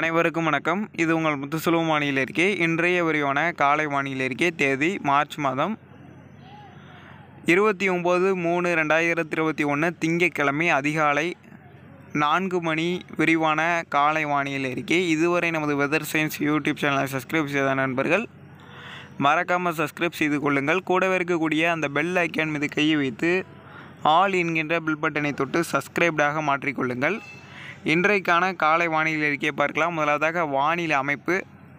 அனைவருக்கும் வணக்கம் இது உங்கள் முத்துசுலு வானிலை இருக்கே இன்றைய விரிவான காலை வானிலை இருக்கே தேதி மார்ச் மாதம் இருபத்தி ஒம்பது மூணு ரெண்டாயிரத்தி இருபத்தி ஒன்று திங்கட்கிழமை அதிகாலை நான்கு மணி விரிவான காலை வானிலை இருக்கே இதுவரை நமது வெதர் சயின்ஸ் யூடியூப் சேனலை சப்ஸ்கிரைப் செய்த நண்பர்கள் மறக்காமல் சப்ஸ்கிரைப் செய்து கொள்ளுங்கள் கூடவே இருக்கக்கூடிய அந்த பெல் ஐக்கான் மீது கையை வைத்து ஆல் என்கின்ற பில் பட்டனை தொட்டு சப்ஸ்கிரைப்டாக மாற்றிக்கொள்ளுங்கள் இன்றைக்கான காலை வானிலை அறிக்கையை பார்க்கலாம் முதலாவதாக வானிலை அமைப்பு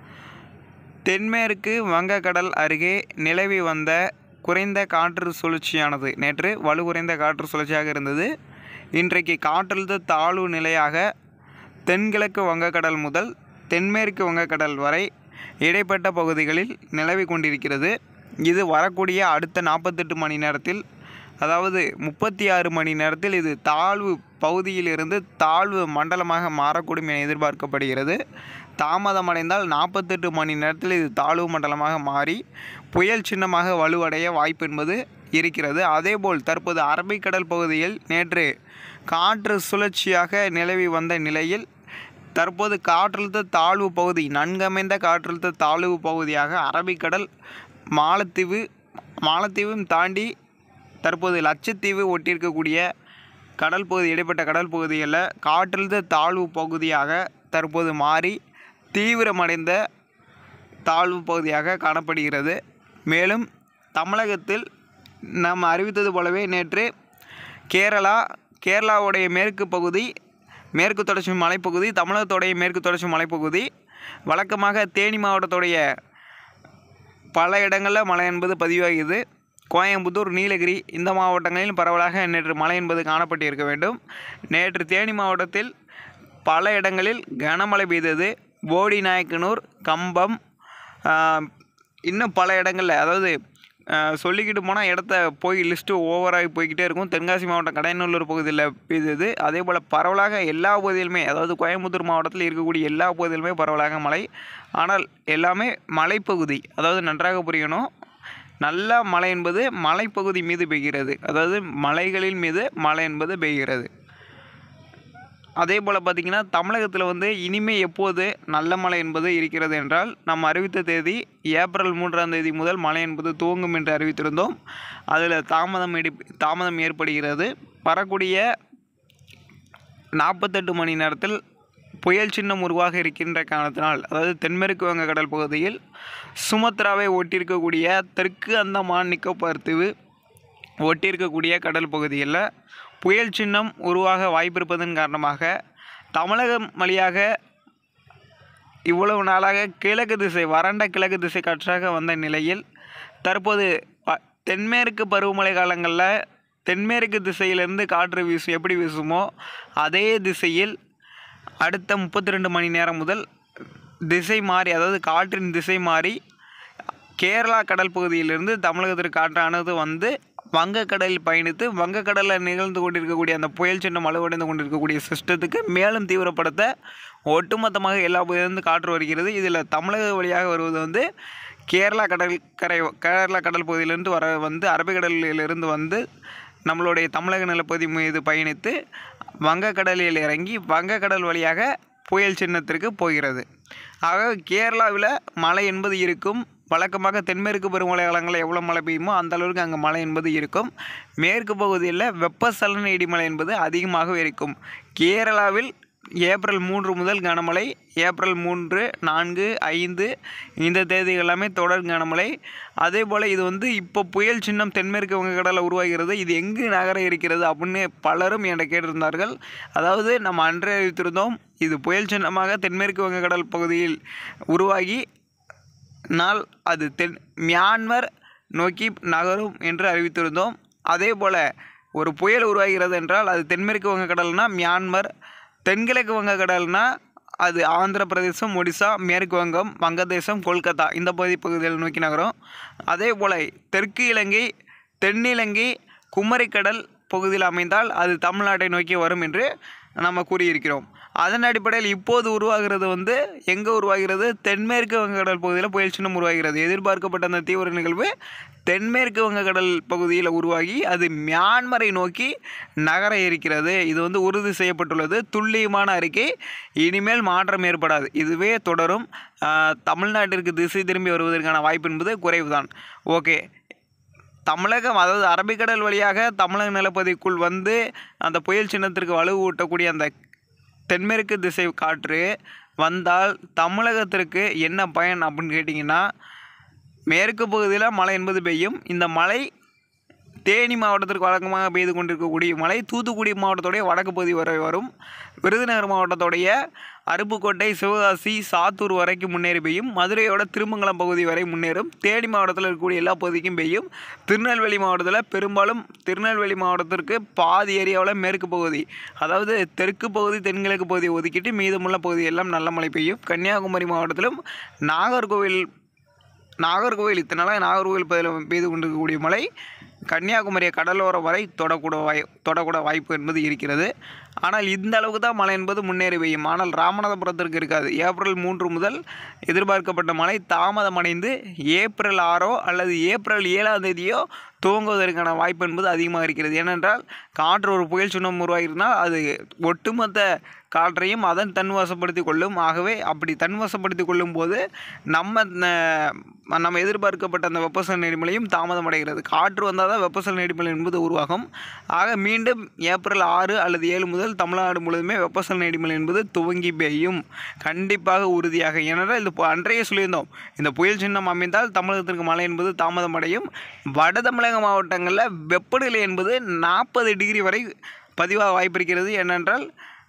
தென்மேற்கு வங்கக்கடல் அருகே நிலவி வந்த குறைந்த காற்று சுழற்சியானது நேற்று வலுகுறைந்த காற்று சுழற்சியாக இருந்தது இன்றைக்கு காற்றழுத்த தாழ்வு நிலையாக தென்கிழக்கு வங்கக்கடல் முதல் தென்மேற்கு வங்கக்கடல் வரை இடைப்பட்ட பகுதிகளில் நிலவி கொண்டிருக்கிறது இது வரக்கூடிய அடுத்த நாற்பத்தெட்டு மணி நேரத்தில் அதாவது முப்பத்தி ஆறு மணி நேரத்தில் இது தாழ்வு பகுதியிலிருந்து தாழ்வு மண்டலமாக மாறக்கூடும் என எதிர்பார்க்கப்படுகிறது தாமதமடைந்தால் நாற்பத்தெட்டு மணி நேரத்தில் இது தாழ்வு மண்டலமாக மாறி புயல் சின்னமாக வலுவடைய வாய்ப்பு என்பது இருக்கிறது அதேபோல் தற்போது அரபிக்கடல் பகுதியில் நேற்று காற்று சுழற்சியாக நிலவி வந்த நிலையில் தற்போது காற்றழுத்த தாழ்வு பகுதி நன்கமைந்த காற்றழுத்த தாழ்வு பகுதியாக அரபிக்கடல் மாலத்தீவு மாலத்தீவும் தாண்டி தற்போது லட்சத்தீவு ஒட்டியிருக்கக்கூடிய கடல் பகுதி இடைப்பட்ட கடல் பகுதிகளில் காற்றழுத்த தாழ்வு பகுதியாக தற்போது மாறி தீவிரமடைந்த தாழ்வு பகுதியாக காணப்படுகிறது மேலும் தமிழகத்தில் நாம் அறிவித்தது போலவே நேற்று கேரளா கேரளாவுடைய மேற்கு பகுதி மேற்கு தொடர்ச்சி மலைப்பகுதி தமிழகத்துடைய மேற்கு தொடர்ச்சி மலைப்பகுதி வழக்கமாக தேனி மாவட்டத்துடைய பல இடங்களில் மழை என்பது பதிவாகியது கோயம்புத்தூர் நீலகிரி இந்த மாவட்டங்களில் பரவலாக நேற்று மழை என்பது காணப்பட்டிருக்க வேண்டும் நேற்று தேனி மாவட்டத்தில் பல இடங்களில் கனமழை பெய்தது போடி நாயக்கனூர் கம்பம் ஆஹ், இன்னும் பல இடங்களில் அதாவது ஆஹ், சொல்லிக்கிட்டு போனால் இடத்த போய் லிஸ்ட்டு ஓவராகி போய்கிட்டே இருக்கும் தென்காசி மாவட்டம் கடையநல்லூர் பகுதியில் பெய்தது அதே போல் பரவலாக எல்லா பகுதியிலுமே அதாவது கோயம்புத்தூர் மாவட்டத்தில் இருக்கக்கூடிய எல்லா பகுதியிலுமே பரவலாக மழை ஆனால் எல்லாமே மலைப்பகுதி அதாவது நன்றாக புரியணும் நல்ல மழை என்பது மலைப்பகுதி மீது பெய்கிறது அதாவது மலைகளின் மீது மழை என்பது பெய்கிறது அதே போல் பார்த்திங்கன்னா தமிழகத்தில் வந்து இனிமே எப்போது நல்ல மழை என்பது இருக்கிறது என்றால் நாம் அறிவித்த தேதி ஏப்ரல் மூன்றாம் தேதி முதல் மழை என்பது துவங்கும் என்று அறிவித்திருந்தோம் அதில் தாமதம் எடி தாமதம் ஏற்படுகிறது வரக்கூடிய நாற்பத்தெட்டு மணி நேரத்தில் புயல் சின்னம் உருவாக இருக்கின்ற காரணத்தினால் அதாவது தென்மேற்கு வங்கக்கடல் பகுதியில் சுமத்ராவை ஒட்டியிருக்கக்கூடிய தெற்கு அந்தமான் நிக்கோபார் தீவு ஒட்டியிருக்கக்கூடிய கடல் பகுதியில் புயல் சின்னம் உருவாக வாய்ப்பிருப்பதன் காரணமாக தமிழகம் வழியாக இவ்வளவு நாளாக கிழக்கு திசை வறண்ட கிழக்கு திசை காற்றாக வந்த நிலையில் தற்போது ப தென்மேற்கு பருவமழை காலங்களில் தென்மேற்கு திசையிலிருந்து காற்று வீசும் எப்படி வீசுமோ அதே திசையில் அடுத்த முப்பத்தி ரெண்டு மணி நேரம் முதல் திசை மாறி அதாவது காற்றின் திசை மாறி கேரளா கடல் பகுதியிலிருந்து தமிழகத்திற்கு காற்றானது வந்து வங்கக்கடலில் பயணித்து வங்கக்கடலில் நிகழ்ந்து கொண்டிருக்கக்கூடிய அந்த புயல் சின்னம் வலுவடைந்து கொண்டிருக்கக்கூடிய சிஸ்டத்துக்கு மேலும் தீவிரப்படுத்த ஒட்டுமொத்தமாக எல்லா பகுதியிலிருந்து காற்று வருகிறது இதில் தமிழக வழியாக வருவது வந்து கேரளா கடற்கரை கேரளா கடல் பகுதியிலிருந்து வர வந்து அரபிக்கடலிலிருந்து வந்து நம்மளுடைய தமிழக நிலப்பகுதி மீது பயணித்து வங்கக்கடலில் இறங்கி வங்கக்கடல் வழியாக புயல் சின்னத்திற்கு போகிறது ஆக கேரளாவில் மழை என்பது இருக்கும் வழக்கமாக தென்மேற்கு பருவமழை காலங்களில் எவ்வளோ மழை பெய்யுமோ அந்த அளவுக்கு அங்கே மழை என்பது இருக்கும் மேற்கு பகுதியில் வெப்பசலன இடிமழை என்பது அதிகமாக இருக்கும் கேரளாவில் ஏப்ரல் மூன்று முதல் கனமழை ஏப்ரல் மூன்று நான்கு ஐந்து இந்த தேதிகள் எல்லாமே தொடர் கனமழை அதே போல் இது வந்து இப்போ புயல் சின்னம் தென்மேற்கு வங்கக்கடலில் உருவாகிறது இது எங்கு நகர இருக்கிறது அப்படின்னு பலரும் என்கிட்ட கேட்டிருந்தார்கள் அதாவது நம்ம அன்றே அறிவித்திருந்தோம் இது புயல் சின்னமாக தென்மேற்கு வங்கக்கடல் பகுதியில் உருவாகி நாள் அது தென் மியான்மர் நோக்கி நகரும் என்று அறிவித்திருந்தோம் அதே போல் ஒரு புயல் உருவாகிறது என்றால் அது தென்மேற்கு வங்கக்கடல்னா மியான்மர் தென்கிழக்கு வங்கக்கடல்னா அது ஆந்திர பிரதேசம் ஒடிசா மேற்கு வங்கம் வங்கதேசம் கொல்கத்தா இந்த பகுதி பகுதிகள் நோக்கி நகரும் அதே போல் தெற்கு இலங்கை தென்னிலங்கை குமரிக்கடல் பகுதியில் அமைந்தால் அது தமிழ்நாட்டை நோக்கி வரும் என்று நம்ம கூறியிருக்கிறோம் அதன் அடிப்படையில் இப்போது உருவாகிறது வந்து எங்கே உருவாகிறது தென்மேற்கு வங்கக்கடல் பகுதியில் புயல் சின்னம் உருவாகிறது எதிர்பார்க்கப்பட்ட அந்த தீவிர நிகழ்வு தென்மேற்கு வங்கக்கடல் பகுதியில் உருவாகி அது மியான்மரை நோக்கி நகர இருக்கிறது இது வந்து உறுதி செய்யப்பட்டுள்ளது துல்லியமான அறிக்கை இனிமேல் மாற்றம் ஏற்படாது இதுவே தொடரும் ஆஹ், தமிழ்நாட்டிற்கு திசை திரும்பி வருவதற்கான வாய்ப்பு என்பது குறைவுதான் ஓகே தமிழகம் அதாவது அரபிக்கடல் வழியாக தமிழக நிலப்பகுதிக்குள் வந்து அந்த புயல் சின்னத்திற்கு வலுவூட்டக்கூடிய அந்த தென்மேற்கு திசை காற்று வந்தால் தமிழகத்திற்கு என்ன பயன் அப்படின்னு கேட்டிங்கன்னா மேற்கு பகுதியில் மழை என்பது பெய்யும் இந்த மழை தேனி மாவட்டத்திற்கு வழக்கமாக பெய்து கொண்டிருக்கக்கூடிய மழை தூத்துக்குடி மாவட்டத்துடைய வடக்கு பகுதி வரை வரும் விருதுநகர் மாவட்டத்துடைய அருப்புக்கோட்டை சிவகாசி சாத்தூர் வரைக்கும் முன்னேறி பெய்யும் மதுரையோட திருமங்கலம் பகுதி வரை முன்னேறும் தேனி மாவட்டத்தில் இருக்கக்கூடிய எல்லா பகுதிக்கும் பெய்யும் திருநெல்வேலி மாவட்டத்தில் பெரும்பாலும் திருநெல்வேலி மாவட்டத்திற்கு பாதி ஏரியாவில் மேற்கு பகுதி அதாவது தெற்கு பகுதி தென்கிழக்கு பகுதியை ஒதுக்கிட்டு மீதமுள்ள பகுதி எல்லாம் நல்ல மழை பெய்யும் கன்னியாகுமரி மாவட்டத்திலும் நாகர்கோவில் நாகர்கோவில் இத்தனை நாளாக நாகர்கோவில் பகுதியில் பெய்து கொண்டிருக்கக்கூடிய மழை கன்னியாகுமரி கடலோரம் வரை தொடக்கூட வாய் தொடக்கூட வாய்ப்பு என்பது இருக்கிறது ஆனால் இந்த அளவுக்கு தான் மழை என்பது முன்னேறி பெய்யும் ஆனால் ராமநாதபுரத்திற்கு இருக்காது ஏப்ரல் மூன்று முதல் எதிர்பார்க்கப்பட்ட மழை தாமதமடைந்து ஏப்ரல் ஆறோ அல்லது ஏப்ரல் ஏழாம் தேதியோ துவங்குவதற்கான வாய்ப்பு என்பது அதிகமாக இருக்கிறது ஏனென்றால் காற்று ஒரு புயல் சுண்ணம் உருவாகிருந்தால் அது ஒட்டுமொத்த காற்றையும் அதன் தன்வசப்படுத்தி கொள்ளும் ஆகவே அப்படி தன்வசப்படுத்தி கொள்ளும் போது நம்ம ந- நம்ம எதிர்பார்க்கப்பட்ட அந்த வெப்பசலன நெடுமலையும் தாமதம் அடைகிறது காற்று வந்தால் தான் வெப்பசலன நெடுமலை என்பது உருவாகும் ஆக மீண்டும் ஏப்ரல் ஆறு அல்லது ஏழு முதல் தமிழ்நாடு முழுவதுமே வெப்பசலன நெடுமலை என்பது துவங்கி பெய்யும் கண்டிப்பாக உறுதியாக ஏனென்றால் இந்த பு- அன்றைய சொல்லியிருந்தோம் இந்த புயல் சின்னம் அமைந்தால் தமிழகத்திற்கு மழை என்பது தாமதம் அடையும் வட தமிழக மாவட்டங்களில் வெப்பநிலை என்பது நாற்பது டிகிரி வரை பதிவாக வாய்ப்பு இருக்கிறது ஏனென்றால்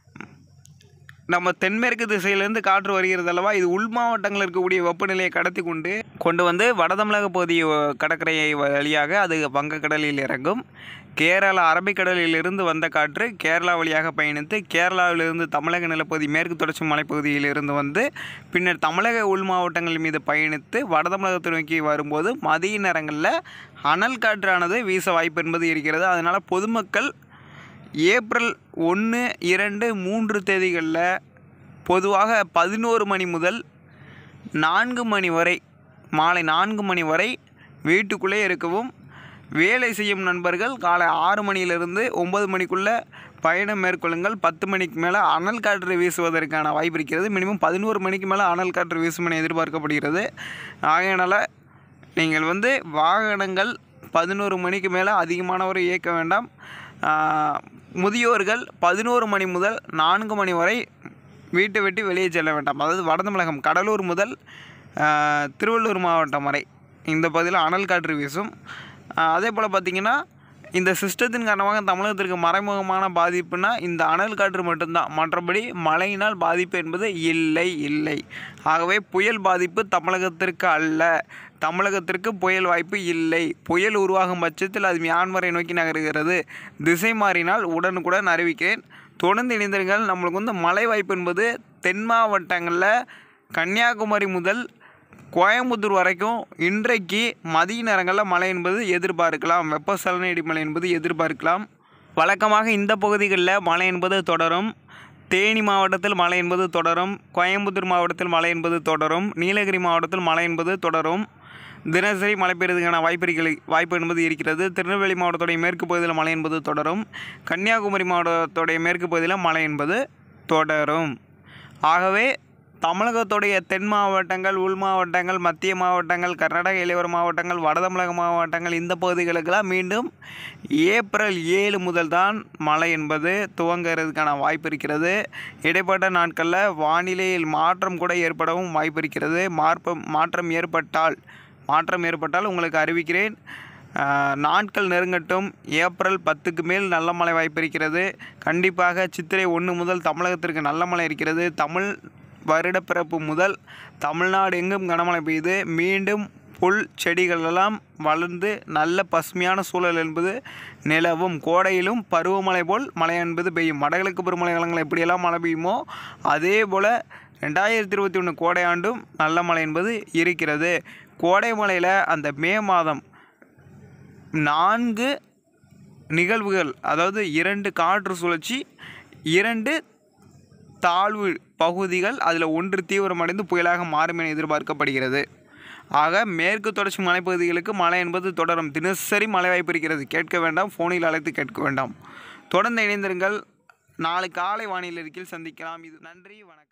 நம்ம தென்மேற்கு திசையிலேருந்து காற்று வருகிறது அல்லவா இது உள் மாவட்டங்களில் இருக்கக்கூடிய வெப்பநிலையை கடத்தி கொண்டு கொண்டு வந்து வட தமிழக பகுதி அஹ், கடற்கரையை வழியாக அது வங்கக்கடலில் இறங்கும் கேரளா அரபிக்கடலிலிருந்து வந்த காற்று கேரளா வழியாக பயணித்து கேரளாவிலிருந்து தமிழக நிலப்பகுதி மேற்கு தொடர்ச்சி மலைப்பகுதியிலிருந்து வந்து பின்னர் தமிழக உள் மாவட்டங்கள் மீது பயணித்து வட தமிழகத்தை நோக்கி வரும்போது மதிய நேரங்களில் அனல் காற்றானது வீச வாய்ப்பு என்பது இருக்கிறது அதனால் பொதுமக்கள் ஏப்ரல் ஒன்று இரண்டு மூன்று தேதிகளில் பொதுவாக பதினோரு மணி முதல் நான்கு மணி வரை மாலை நான்கு மணி வரை வீட்டுக்குள்ளே இருக்கவும் வேலை செய்யும் நண்பர்கள் காலை ஆறு மணியிலிருந்து ஒன்பது மணிக்குள்ளே பயணம் மேற்கொள்ளுங்கள் பத்து மணிக்கு மேலே அனல் காற்று வீசுவதற்கான வாய்ப்பு இருக்கிறது மினிமம் பதினோரு மணிக்கு மேலே அனல் காற்று வீசும் என எதிர்பார்க்கப்படுகிறது ஆகையினால் நீங்கள் வந்து வாகனங்கள் பதினோரு மணிக்கு மேலே அதிகமானவரை இயக்க வேண்டாம் ஆஹ், முதியோர்கள் பதினோரு மணி முதல் நான்கு மணி வரை வீட்டை விட்டு வெளியே செல்ல வேண்டாம் அதாவது வட தமிழகம் கடலூர் முதல் ஆஹ், திருவள்ளூர் மாவட்டம் வரை இந்த பகுதியில் அனல் காற்று வீசும் ஆஹ், அதே போல் பார்த்திங்கன்னா இந்த சிஸ்டத்தின் காரணமாக தமிழகத்திற்கு மறைமுகமான பாதிப்புனா இந்த அனல் காற்று மட்டும்தான் மற்றபடி மழையினால் பாதிப்பு என்பது இல்லை இல்லை ஆகவே புயல் பாதிப்பு தமிழகத்திற்கு அல்ல தமிழகத்திற்கு புயல் வாய்ப்பு இல்லை புயல் உருவாகும் பட்சத்தில் அது மியான்மரை நோக்கி நகருகிறது திசை மாறினால் உடனுக்குடன் அறிவிக்கிறேன் தொடர்ந்து இணைந்திருங்கள் நம்மளுக்கு வந்து மழை வாய்ப்பு என்பது தென் மாவட்டங்களில் கன்னியாகுமரி முதல் கோயம்புத்தூர் வரைக்கும் இன்றைக்கு மதிய நேரங்களில் மழை என்பது எதிர்பார்க்கலாம் வெப்பசலன இடிமழை என்பது எதிர்பார்க்கலாம் வழக்கமாக இந்த பகுதிகளில் மழை என்பது தொடரும் தேனி மாவட்டத்தில் மழை என்பது தொடரும் கோயம்புத்தூர் மாவட்டத்தில் மழை என்பது தொடரும் நீலகிரி மாவட்டத்தில் மழை என்பது தொடரும் தினசரி மழை பெய்யறதுக்கான வாய்ப்பு இருக்கிறது வாய்ப்பு என்பது இருக்கிறது திருநெல்வேலி மாவட்டத்துடைய மேற்கு பகுதியில் மழை என்பது தொடரும் கன்னியாகுமரி மாவட்டத்துடைய மேற்கு பகுதியில் மழை என்பது தொடரும் ஆகவே தமிழகத்துடைய தென் மாவட்டங்கள் உள் மாவட்டங்கள் மத்திய மாவட்டங்கள் கர்நாடக இளையோர மாவட்டங்கள் வட தமிழக மாவட்டங்கள் இந்த பகுதிகளுக்கெல்லாம் மீண்டும் ஏப்ரல் ஏழு முதல் தான் மழை என்பது துவங்குறதுக்கான வாய்ப்பு இருக்கிறது இடைப்பட்ட நாட்களில் வானிலையில் மாற்றம் கூட ஏற்படவும் வாய்ப்பு இருக்கிறது மாற்றம் மாற்றம் ஏற்பட்டால் மாற்றம் ஏற்பட்டால் உங்களுக்கு அறிவிக்கிறேன் ஆஹ், நாட்கள் நெருங்கட்டும் ஏப்ரல் பத்துக்கு மேல் நல்ல மழை வாய்ப்பு இருக்கிறது கண்டிப்பாக சித்திரை ஒன்று முதல் தமிழகத்திற்கு நல்ல மழை இருக்கிறது தமிழ் வருடப்பிறப்பு முதல் தமிழ்நாடு எங்கும் கனமழை பெய்து மீண்டும் புல் செடிகள் எல்லாம் வளர்ந்து நல்ல பசுமையான சூழல் என்பது நிலவும் கோடையிலும் பருவமழை போல் மழை என்பது பெய்யும் வடகிழக்கு பருவமழை காலங்கள் எப்படியெல்லாம் மழை பெய்யுமோ அதே போல் ரெண்டாயிரத்தி இருபத்தி ஒன்று கோடை ஆண்டும் நல்ல மழை என்பது இருக்கிறது கோடை மழையில் அந்த மே மாதம் நான்கு நிகழ்வுகள் அதாவது இரண்டு காற்று சுழற்சி இரண்டு தாழ்வு பகுதிகள் அதில் ஒன்று தீவிரமடைந்து புயலாக மாறும் என எதிர்பார்க்கப்படுகிறது ஆக மேற்கு தொடர்ச்சி மலைப்பகுதிகளுக்கு மழை என்பது தொடரும் தினசரி மழை வாய்ப்பு இருக்கிறது கேட்க வேண்டாம் ஃபோனில் அழைத்து கேட்க வேண்டாம் தொடர்ந்து இணைந்திருங்கள் நாளை காலை வானிலை அறிக்கையில் சந்திக்கலாம் இது நன்றி வணக்கம்